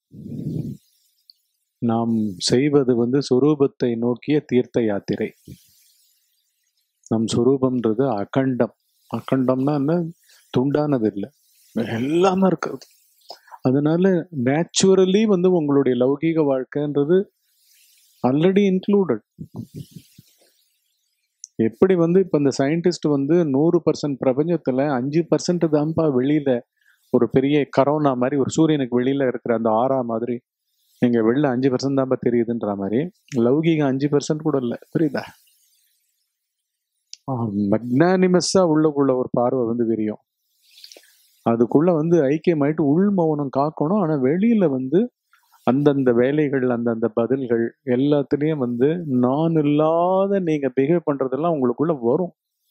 நாம் செய்வது வந்து சொரூபத்தை நோக்கிய தீர்த்த யாத்திரை நம் சொரூபம்ன்றது அகண்டம் அகண்டம்னா என்ன துண்டானது இல்லை எல்லாமே இருக்கிறது அதனால நேச்சுரலி வந்து உங்களுடைய லௌகீக வாழ்க்கைன்றது ஆல்ரெடி இன்க்ளூடட் எப்படி வந்து இப்போ இந்த சயின்டிஸ்ட் வந்து நூறு பர்சன்ட் பிரபஞ்சத்தில் அஞ்சு பர்சன்ட் தான்ப்பா வெளியில ஒரு பெரிய கரோனா மாதிரி ஒரு சூரியனுக்கு வெளியில இருக்கிற அந்த ஆறா மாதிரி நீங்க வெளில அஞ்சு பர்சன்ட் தான்ப்பா தெரியுதுன்ற மாதிரி லௌகீகம் அஞ்சு பர்சன்ட் கூட இல்லை புரியுதா மெக்னானிமஸா உள்ளக்குள்ள ஒரு பார்வை வந்து விரியும் அதுக்குள்ள வந்து ஐக்கியமாயிட்டு உள் மௌனம் காக்கணும் ஆனா வெளியில வந்து அந்தந்த வேலைகள் அந்தந்த பதில்கள் எல்லாத்துலயும் வந்து நான் இல்லாத நீங்க பிஹேவ் பண்றதெல்லாம் உங்களுக்குள்ள வரும்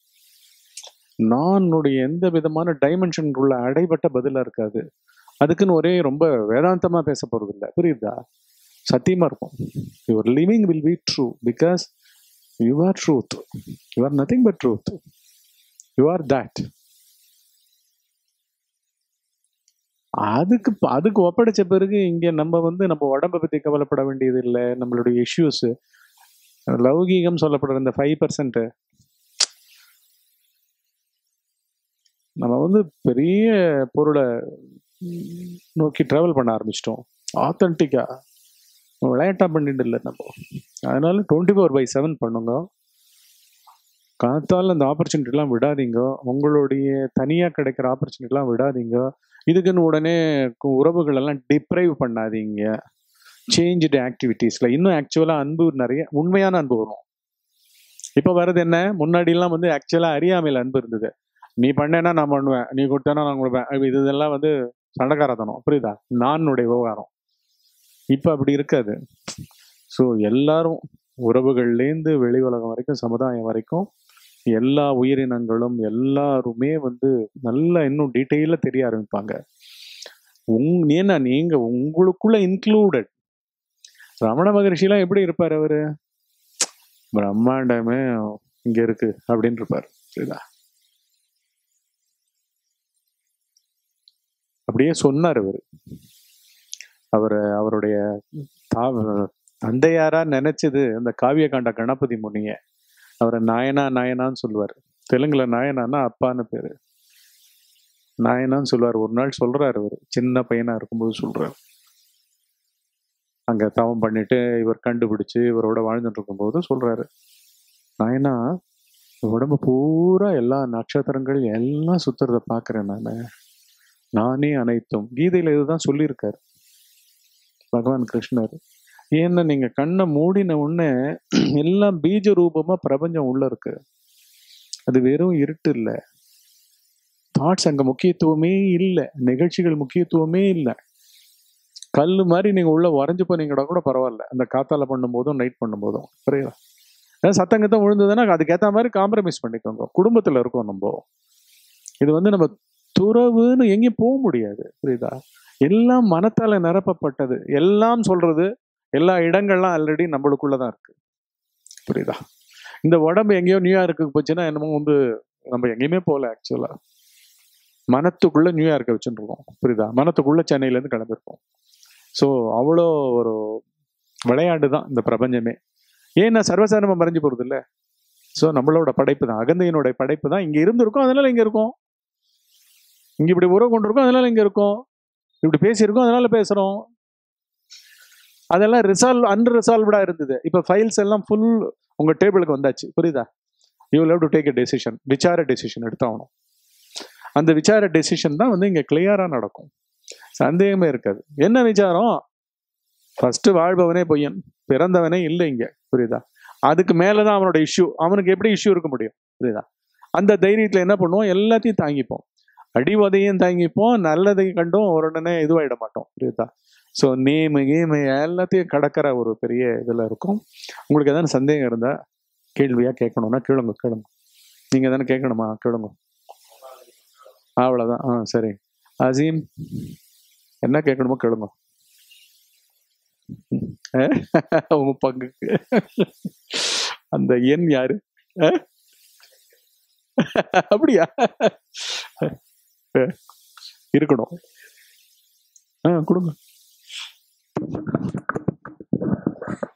நானுடைய எந்த விதமான டைமென்ஷனுக்குள்ள அடைபட்ட பதிலா இருக்காது அதுக்குன்னு ஒரே ரொம்ப வேதாந்தமா பேச போறது இல்லை புரியுதா சத்தியமா இருக்கும் your living will be true because you are truth you are nothing but truth you are that அதுக்கு ப- அதுக்கு ஒப்படைச்ச பிறகு இங்க நம்ம வந்து நம்ம உடம்பை பத்தி கவலைப்பட வேண்டியது இல்லை நம்மளுடைய இஷ்யூஸ் லௌகீகம் சொல்லப்படுற இந்த ஃபைவ் பர்சன்ட் நம்ம வந்து பெரிய பொருளை ம், நோக்கி டிராவல் பண்ண ஆரம்பிச்சிட்டோம் ஆத்தன்டிக்கா விளையாட்டா பண்ணிட்டு இல்லை நம்ம அதனால டுவெண்ட்டி ஃபோர் பை செவன் பண்ணுங்க காத்தால அந்த ஆப்பர்ச்சுனிட்டிலாம் விடாதீங்க உங்களுடைய தனியாக கிடைக்கிற ஆப்பர்ச்சுனிட்டிலாம் விடாதீங்க இதுக்குன்னு உடனே கு- உறவுகள் எல்லாம் டிப்ரைவ் பண்ணாதீங்க சேஞ்சு ஆக்டிவிட்டீஸில் இன்னும் ஆக்சுவலாக அன்பு நிறைய உண்மையான அன்பு வரும் இப்போ வர்றது என்ன முன்னாடிலாம் வந்து ஆக்சுவலாக அறியாமையில் அன்பு இருந்தது நீ பண்ணேன்னா நான் பண்ணுவேன் நீ கொடுத்தேன்னா நான் கொடுப்பேன் இது இதெல்லாம் வந்து சண்டைக்காரத்தனம் புரியுதா நானுடைய விவகாரம் இப்போ அப்படி இருக்காது ஸோ எல்லாரும் உறவுகள்லேருந்து வெளி உலகம் வரைக்கும் சமுதாயம் வரைக்கும் எல்லா உயிரினங்களும் எல்லாருமே வந்து நல்லா இன்னும் டீட்டெயிலாக தெரிய ஆரம்பிப்பாங்க உங் ஏன்னா நீங்க உங்களுக்குள்ள இன்க்ளூடட் ரமண மகரிஷிலாம் எப்படி இருப்பார் அவரு பிரம்மாண்டமே இங்க இருக்கு அப்படின்னு இருப்பார் புரியுதா அப்படியே சொன்னார் அவர் அவர் அவருடைய தா- தந்தையாரா நினைச்சது அந்த காவிய காண்ட கணபதி முனிய அவரை நாயனா நாயனான்னு சொல்லுவார் தெலுங்குல நாயனான்னா அப்பான்னு பேரு நாயனான்னு சொல்லுவார் ஒரு நாள் சொல்றாரு அவர் சின்ன பையனா இருக்கும்போது சொல்றாரு அங்க தவம் பண்ணிட்டு இவர் கண்டுபிடிச்சு இவரோட வாழ்ந்துட்டு இருக்கும்போது சொல்றாரு நாயனா உடம்பு பூரா எல்லா நட்சத்திரங்கள் எல்லாம் சுத்துறத பாக்குறேன் நானு நானே அனைத்தும் கீதையில இதுதான் சொல்லியிருக்காரு பகவான் கிருஷ்ணர் ஏன்னா நீங்க கண்ணை மூடின உடனே எல்லாம் பீஜ ரூபமா பிரபஞ்சம் உள்ள இருக்கு அது வெறும் இருட்டு இல்ல தாட்ஸ் அங்க முக்கியத்துவமே இல்லை நிகழ்ச்சிகள் முக்கியத்துவமே இல்லை கல்லு மாதிரி நீங்க உள்ள உறைஞ்சு போனீங்கடா கூட பரவாயில்ல அந்த காத்தால பண்ணும்போதும் நைட் பண்ணும்போதும் புரியுதா ஏதாவது சத்தங்கத்தம் விழுந்ததுன்னா அதுக்கேற்ற மாதிரி காம்ப்ரமைஸ் பண்ணிக்கோங்க குடும்பத்துல இருக்கோம் நம்ம இது வந்து நம்ம துறவுன்னு எங்கேயும் போக முடியாது புரியுதா எல்லாம் மனத்தால நிரப்பப்பட்டது எல்லாம் சொல்றது எல்லா இடங்கள்லாம் ஆல்ரெடி நம்மளுக்குள்ளதான் இருக்கு புரியுதா இந்த உடம்பு எங்கேயோ நியூயார்க்கு போச்சுன்னா என்னமோ வந்து நம்ம எங்கேயுமே போகல ஆக்சுவலா மனத்துக்குள்ள நியூயார்க்கை வச்சுட்டு இருக்கோம் புரியுதா மனத்துக்குள்ள சென்னையில இருந்து கிளம்பிருக்கோம் ஸோ அவ்வளோ ஒரு விளையாட்டு தான் இந்த பிரபஞ்சமே ஏன்னா சர்வசாதாரணமா மறைஞ்சு போறது இல்ல ஸோ நம்மளோட படைப்பு தான் அகந்தையினுடைய படைப்பு தான் இங்க இருந்திருக்கோம் அதனால இங்க இருக்கோம் இங்க இப்படி உறவு கொண்டிருக்கோம் அதனால இங்க இருக்கோம் இப்படி பேசியிருக்கோம் அதனால பேசுறோம் அதெல்லாம் ரிசால்வ் அன்ரிசால்வ்டா இருந்தது இப்போ ஃபைல்ஸ் எல்லாம் ஃபுல் உங்க டேபிளுக்கு வந்தாச்சு புரியுதா you love to take a decision விசார டெசிஷன் எடுத்தாகணும் அந்த விசார டெசிஷன் தான் வந்து இங்க கிளியரா நடக்கும் சந்தேகமே இருக்காது என்ன விசாரம் ஃபர்ஸ்ட் வாழ்பவனே பொய்யன் பிறந்தவனே இல்லை இங்க புரியுதா அதுக்கு மேலதான் அவனோட இஷ்யூ அவனுக்கு எப்படி இஷ்யூ இருக்க முடியும் புரியுதா அந்த தைரியத்துல என்ன பண்ணுவோம் எல்லாத்தையும் தாங்கிப்போம் அடிவதையும் தாங்கிப்போம் நல்லதை கண்டும் உடனே இதுவாயிட மாட்டோம் புரியுதா ஸோ நேமு கேமு எல்லாத்தையும் கடக்கிற ஒரு பெரிய இதுல இருக்கும் உங்களுக்கு எதாவது சந்தேகம் இருந்தா கேள்வியா கேட்கணும்னா கேளுங்க கேளுங்க நீங்க தானே கேட்கணுமா கேளுங்க அவ்வளவுதான் ஆ சரி அசீம் என்ன கேட்கணுமோ கேளுங்க அஹ்? உங்க பங்குக்கு அந்த எண் யாரு அஹ்? அப்படியா அஹ். இருக்கணும் ஆ கொடுங்க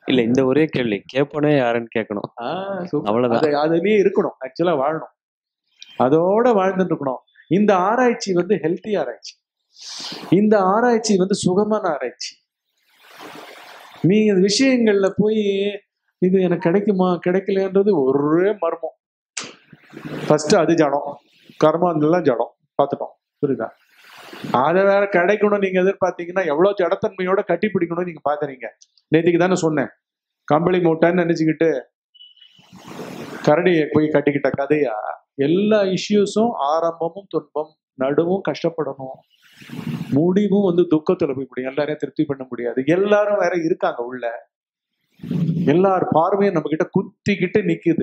இல்ல இந்த ஒரே கேள்வி கேட்போனே யாருன்னு கேட்கணும் ஆஹ் super. அவ்வளவுதான் அது அதுலயே இருக்கணும் ஆக்சுவலா வாழணும் அதோட வாழ்ந்துட்டு இருக்கணும் இந்த ஆராய்ச்சி வந்து ஹெல்த்தி ஆராய்ச்சி இந்த ஆராய்ச்சி வந்து சுகமான ஆராய்ச்சி நீங்க இந்த விஷயங்கள்ல போய் இது எனக்கு கிடைக்குமா கிடைக்கலன்றது ஒரே மர்மம் ஃபர்ஸ்ட் அது ஜடம் கர்மாந்தெல்லாம் ஜடம் பார்த்துட்டோம் புரியுதா அதை வேற கிடைக்கணும் நீங்க எதிர்பார்த்தீங்கன்னா எவ்வளவு ஜடத்தன்மையோட கட்டி பிடிக்கணும் நீங்க பாக்குறீங்க நேற்றுக்கு தானே சொன்னேன் கம்பளி மூட்டைன்னு நினைச்சுக்கிட்டு கரடியை போய் கட்டிக்கிட்ட கதையா எல்லா இஷ்யூஸும் ஆரம்பமும் துன்பம் நடுவும் கஷ்டப்படணும் முடிவும் வந்து துக்கத்துல போய் முடியும் எல்லாரையும் திருப்தி பண்ண முடியாது எல்லாரும் வேற இருக்காங்க உள்ள எல்லார் பார்வையும் நம்ம கிட்ட குத்திக்கிட்டு நிக்குது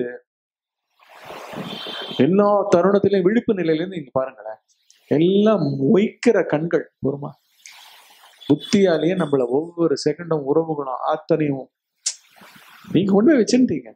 எல்லா தருணத்திலையும் விழிப்பு நிலையில இருந்து நீங்க பாருங்களேன் எல்லாம் மொய்க்கிற கண்கள் பொறுமா புத்தியாலேயே நம்மள ஒவ்வொரு செகண்டும் உறவுகளும் அத்தனையும் நீங்க கொண்டு போய் வச்சுட்டீங்க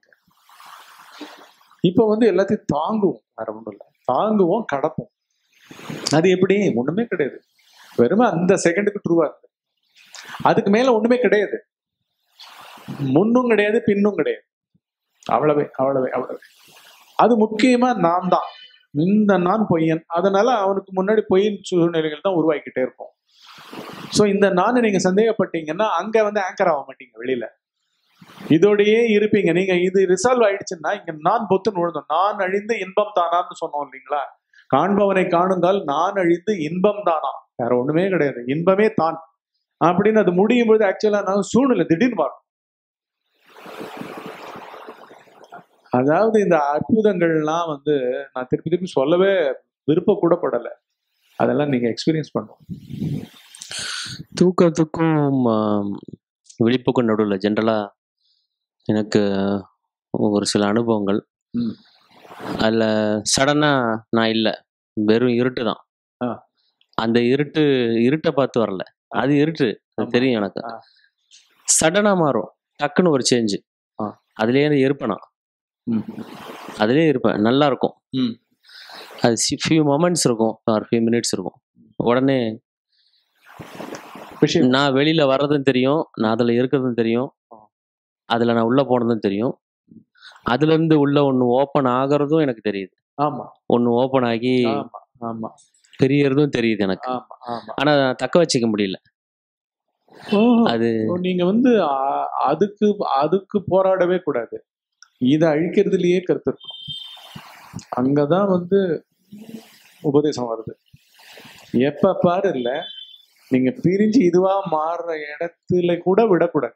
இப்ப வந்து எல்லாத்தையும் தாங்குவோம் வேற ஒண்ணும் இல்லை தாங்குவோம் கடப்போம் அது எப்படி ஒண்ணுமே கிடையாது வெறுமே அந்த செகண்டுக்கு ட்ரூவா இருக்கு அதுக்கு மேல ஒண்ணுமே கிடையாது முன்னும் கிடையாது பின்னும் கிடையாது அவ்வளவே அவ்வளவே அவ்வளவே அது முக்கியமா நான் தான் இந்த நான் பொய்யன் அதனால அவனுக்கு முன்னாடி பொய்யின் சூழ்நிலைகள் தான் உருவாக்கிட்டே இருக்கும் ஸோ இந்த நான் நீங்க சந்தேகப்பட்டீங்கன்னா அங்க வந்து ஆங்கர் ஆக மாட்டீங்க வெளியில இதோடயே இருப்பீங்க நீங்க இது ரிசால்வ் ஆயிடுச்சுன்னா இங்க நான் பொத்துன்னு விழுந்தோம் நான் அழிந்து இன்பம் தானான்னு சொன்னோம் இல்லைங்களா காண்பவனை காணுங்கால் நான் அழிந்து இன்பம் தானா வேற ஒண்ணுமே கிடையாது இன்பமே தான் அப்படின்னு அது முடியும் பொழுது ஆக்சுவலா நான் சூழ்நிலை திடீர்னு வரும் அதாவது இந்த அற்புதங்கள்லாம் வந்து நான் திருப்பி திருப்பி சொல்லவே விருப்ப கூட படல அதெல்லாம் நீங்க எக்ஸ்பீரியன்ஸ் பண்ணும் தூக்கத்துக்கும் ஆம், விழிப்புக்கும் நடுவில் ஜென்ரலா எனக்கு ஒரு சில அனுபவங்கள் ம். அதில் சடனாக நான் இல்லை வெறும் இருட்டு தான் ஆ. அந்த இருட்டு இருட்டை பார்த்து வரல அது இருட்டு அது ஆமா. தெரியும் எனக்கு ஆ. சடனாக மாறும் டக்குன்னு ஒரு சேஞ்சு ஆ. அதுலேயே இருப்பேன் நான் ம். அதுலேயே இருப்பேன் நல்லா இருக்கும் ம். அது ஃபியூ மொமெண்ட்ஸ் இருக்கும் ஒரு ஃபியூ மினிட்ஸ் இருக்கும் உடனே விஷயம் நான் வெளியில வர்றதும் தெரியும் நான் அதுல இருக்கிறதும் தெரியும் அதுல நான் உள்ள போனதும் தெரியும் அதுல இருந்து உள்ள ஒண்ணு ஓப்பன் ஆகுறதும் எனக்கு தெரியுது ஆமா ஒண்ணு ஓப்பன் ஆகி ஆமா ஆமா பெரியறதும் தெரியுது எனக்கு ஆமா ஆமா ஆனா நான் தக்க வச்சுக்க முடியல ஓஹோ. அது ஓ, நீங்க வந்து அ- அதுக்கு அதுக்கு போராடவே கூடாது இதை அழிக்கிறதுலயே கருத்து இருக்கும் அங்கதான் வந்து உபதேசம் வருது எப்ப பாரு இல்ல நீங்க பிரிஞ்சு இதுவா மாறுற இடத்துல கூட விடக்கூடாது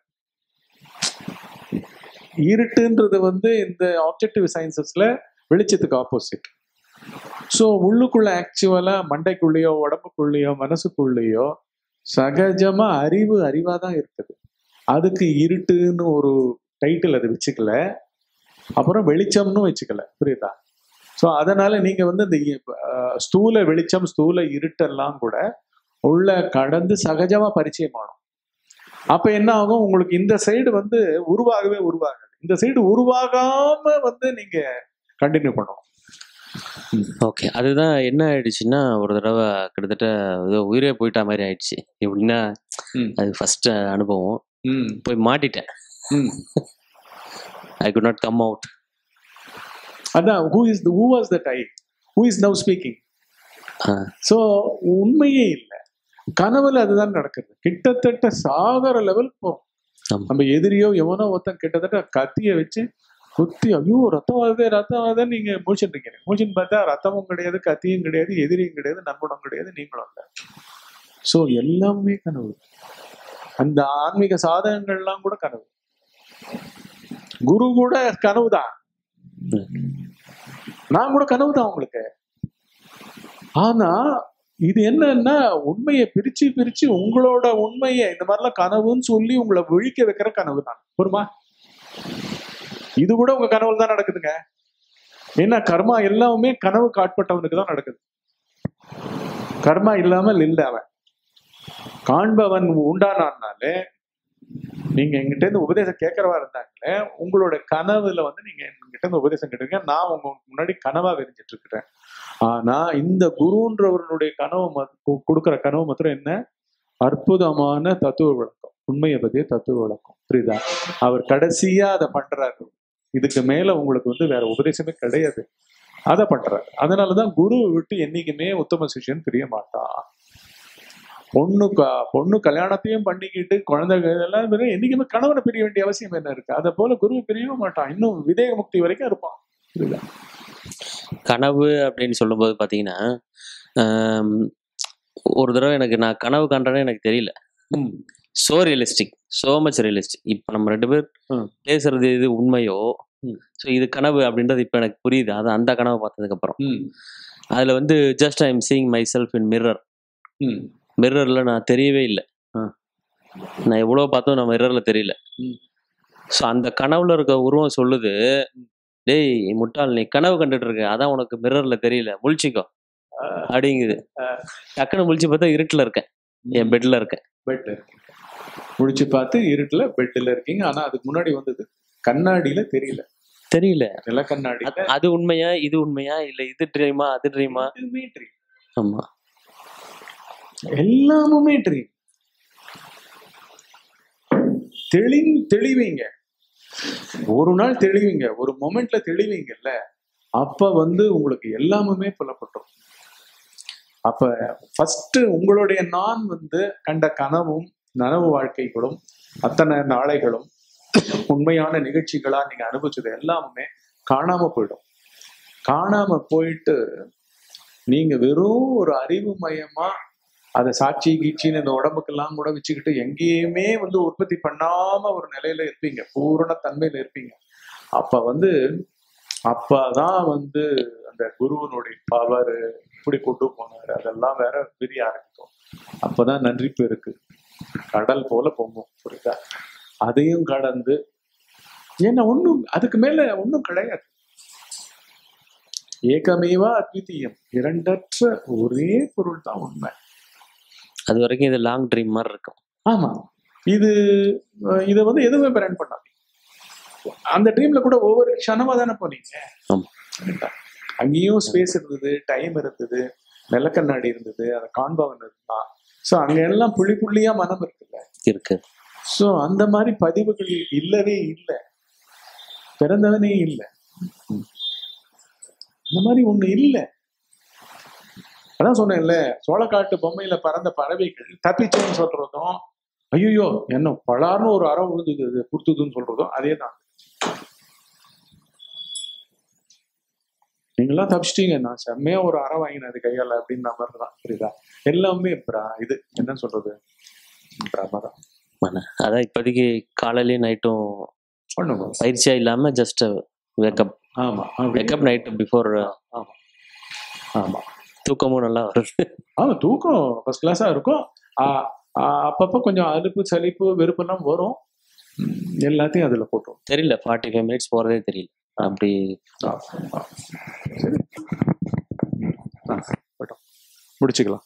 இருட்டுன்றது வந்து இந்த ஆப்ஜெக்டிவ் சயின்சஸ்ல வெளிச்சத்துக்கு ஆப்போசிட் ஸோ உள்ளுக்குள்ள ஆக்சுவலா மண்டைக்குள்ளேயோ உடம்புக்குள்ளேயோ மனசுக்குள்ளேயோ சகஜமா அறிவு அறிவா தான் இருக்குது அதுக்கு இருட்டுன்னு ஒரு டைட்டில் அது வச்சுக்கல அப்புறம் வெளிச்சம்னு வச்சுக்கல புரியுதா ஸோ அதனால நீங்க வந்து இந்த அஹ், ஸ்தூல வெளிச்சம் ஸ்தூல இருட்டெல்லாம் கூட உள்ள கடந்து சகஜமா பரிச்சயம் ஆகும் அப்ப என்ன ஆகும் உங்களுக்கு இந்த சைடு வந்து உருவாகவே உருவாகாது இந்த சைடு உருவாகாம வந்து நீங்க கண்டினியூ பண்ணும் ஓகே அதுதான் என்ன ஆயிடுச்சுன்னா ஒரு தடவை கிட்டத்தட்ட ஏதோ உயிரே போயிட்டா மாதிரி ஆயிடுச்சு எப்படின்னா ம். அது ஃபர்ஸ்ட் அனுபவம் ம் போய் மாட்டிட்டேன் ம் I could not come out அதான் who is who was that I who is now speaking ah. So உண்மையே இல்லை கனவுல அதுதான் நடக்குது கிட்டத்தட்ட சாகர லெவல் போகும் ஆமா. நம்ம எதிரியோ எவனோ ஒருத்தன் கிட்டத்தட்ட கத்திய வச்சு குத்தி ஐயோ ரத்தம் வருது ரத்தம் வருதுன்னு நீங்க மூச்சுட்டு இருக்கீங்க மூச்சுன்னு பார்த்தா ரத்தமும் கிடையாது கத்தியும் கிடையாது எதிரியும் கிடையாது நண்பனும் கிடையாது நீங்களும் இல்லை ஸோ எல்லாமே கனவு அந்த ஆன்மீக சாதகங்கள்லாம் கூட கனவு குரு கூட கனவு தான் நான் கூட கனவு தான் உங்களுக்கு ஆனா இது என்னன்னா உண்மையை பிரிச்சு பிரிச்சு உங்களோட உண்மையை இந்த மாதிரிலாம் கனவுன்னு சொல்லி உங்களை விழிக்க வைக்கிற கனவு தான் பொறுமா இது கூட உங்க கனவுல தான் நடக்குதுங்க ஏன்னா கர்மா எல்லாமே கனவு காட்பட்டவனுக்கு தான் நடக்குது கர்மா இல்லாமல் இல்லை அவன் காண்பவன் உண்டானாலே நீங்க எங்கிட்ட இருந்து உபதேசம் கேட்கறவா இருந்தாங்களே உங்களோட கனவுல வந்து நீங்க என்கிட்ட இருந்து உபதேசம் கேட்டிருக்க நான் உங்க முன்னாடி கனவா விரிஞ்சிட்டு இருக்கிறேன் ஆனா இந்த குருன்றவருடைய கனவு மத்- கு- கொடுக்கிற கனவு மாத்திரம் என்ன அற்புதமான தத்துவ விளக்கம் உண்மையை பத்தி தத்துவ விளக்கம் புரியுதா அவர் கடைசியா அதை பண்றாரு இதுக்கு மேல உங்களுக்கு வந்து வேற உபதேசமே கிடையாது அதை பண்றாரு அதனாலதான் குருவை விட்டு என்னைக்குமே உத்தம சிஷ்யன் பிரிய மாட்டான் பொண்ணு க- பொண்ணு கல்யாணத்தையும் பண்ணிக்கிட்டு குழந்தை இதெல்லாம் வெறும் என்னைக்குமே கணவனை பிரிய வேண்டிய அவசியம் என்ன இருக்கு அதை போல குருவை பிரியவே மாட்டான் இன்னும் விதேக முக்தி வரைக்கும் இருப்பான் புரியுதா கனவு அப்படின்னு சொல்லும்போது பார்த்தீங்கன்னா ஆம், ஒரு தடவை எனக்கு நான் கனவு கண்டேன்னு எனக்கு தெரியல ம். So realistic so much realistic இப்போ நம்ம ரெண்டு பேர் ம். பேசுறது இது உண்மையோ ம். ஸோ இது கனவு அப்படின்றது இப்போ எனக்கு புரியுது அது அந்த கனவை பார்த்ததுக்கு அப்புறம் ம். அதுல வந்து just I am seeing myself in mirror ம். மிரர்ல நான் தெரியவே இல்லை ஆ. நான் எவ்வளோ பார்த்தோம் நான் மிரர்ல தெரியல ம். ஸோ அந்த கனவுல இருக்க உருவம் சொல்லுது டேய் முட்டாள் நீ கனவு கண்டுட்டு இருக்க அதான் உனக்கு மிரர்ல தெரியல முழிச்சிக்கோ அப்படிங்குது டக்குன்னு முழிச்சு பார்த்தா இருட்டுல இருக்கேன் என் பெட்ல இருக்கேன் பெட்ல இருக்கீங்க முடிச்சு பார்த்து இருட்டுல பெட்ல இருக்கீங்க ஆனா அதுக்கு முன்னாடி வந்தது கண்ணாடியில தெரியல தெரியல நில கண்ணாடியில அது- அது உண்மையா இது உண்மையா இல்ல இது ட்ரீமா அது ட்ரீமா எதுவுமே dream. ஆமா எல்லாமுமே ட்ரீம் தெளி தெளிவீங்க ஒரு நாள் தெளிவீங்க ஒரு மொமெண்ட்ல தெளிவீங்கல்ல அப்ப வந்து உங்களுக்கு எல்லாமுமே புலப்பட்டுரும் அப்ப ஃபர்ஸ்ட் உங்களுடைய நான் வந்து கண்ட கனவும் நனவு வாழ்க்கைகளும் அத்தனை நாளைகளும் உண்மையான நிகழ்ச்சிகளா நீங்க அனுபவிச்சது எல்லாமே காணாம போயிடும் காணாம போயிட்டு நீங்க வெறும் ஒரு அறிவு மயமா அதை சாட்சி கீச்சின்னு இந்த உடம்புக்கெல்லாம் கூட வச்சுக்கிட்டு எங்கேயுமே வந்து உற்பத்தி பண்ணாம ஒரு நிலையில இருப்பீங்க பூரண தன்மையில இருப்பீங்க அப்ப வந்து அப்பதான் வந்து அந்த குருவனுடைய பவர் இப்படி கொண்டு போனாரு அதெல்லாம் வேற பிரிய ஆரம்பிக்கும் அப்பதான் நன்றி இருக்கு கடல் போல பொங்கும் புரியுதா அதையும் கடந்து ஏன்னா ஒண்ணும் அதுக்கு மேல ஒண்ணும் கிடையாது ஏகமேவா அத்விதீயம் இரண்டற்ற ஒரே பொருள் தான் உண்மை அது வரைக்கும் இது லாங் ட்ரீம் மாதிரி இருக்கும் ஆமா இது அஹ், இதை வந்து எதுவுமே பிராண்ட் பண்ணாதீங்க அந்த ட்ரீம்ல கூட ஒவ்வொரு க்ஷணமா தானே போனீங்க ஆமா. அங்கேயும் ஸ்பேஸ் இருந்தது டைம் இருந்தது நிலக்கண்ணாடி இருந்தது அந்த காண்பவன் இருந்தான் ஸோ அங்க எல்லாம் புள்ளி புள்ளியா மனம் இருக்குல்ல இருக்கு ஸோ அந்த மாதிரி பதிவுகள் இல்லவே இல்லை பிறந்தவனே இல்லை இந்த மாதிரி ஒண்ணு இல்லை அதான் சொன்னேன்ல சோளக்காட்டு பொம்மையில பறந்த பறவைகள் தப்பிச்சோன்னு சொல்றதும் ஐயோ என்ன பலார்னு ஒரு அறம் விழுந்தது கொடுத்ததுன்னு சொல்றதும் அதே தான் நீங்களாம் தப்பிச்சிட்டீங்க நான் செம்மையா ஒரு அறம் வாங்கினேன் அது கையால அப்படின்ற மாதிரி தான் புரியுதா எல்லாமே பிரா இது என்ன சொல்றது பிரம தான் மன அதான் இப்போதைக்கு காலையிலயும் நைட்டும் பண்ணுங்க பயிற்சியா இல்லாம ஜஸ்ட் வேக்கப் ஆமா அப்படி வேக்கப் நைட் பிஃபோர் ஆமா தூக்கமும் நல்லா வருது ஆமா தூக்கம் ஃபர்ஸ்ட் கிளாஸா இருக்கும் ஆ, ஆ, அப்பப்ப கொஞ்சம் அலுப்பு சலிப்பு வெறுப்பெல்லாம் வரும் ம், எல்லாத்தையும் அதுல போட்டுரும் தெரியல ஃபார்ட்டி ஃபைவ் மினிட்ஸ் போறதே தெரியல அப்படி ஆ, ஆ. சரி ஆ, போயிட்டோம் முடிச்சுக்கலாம்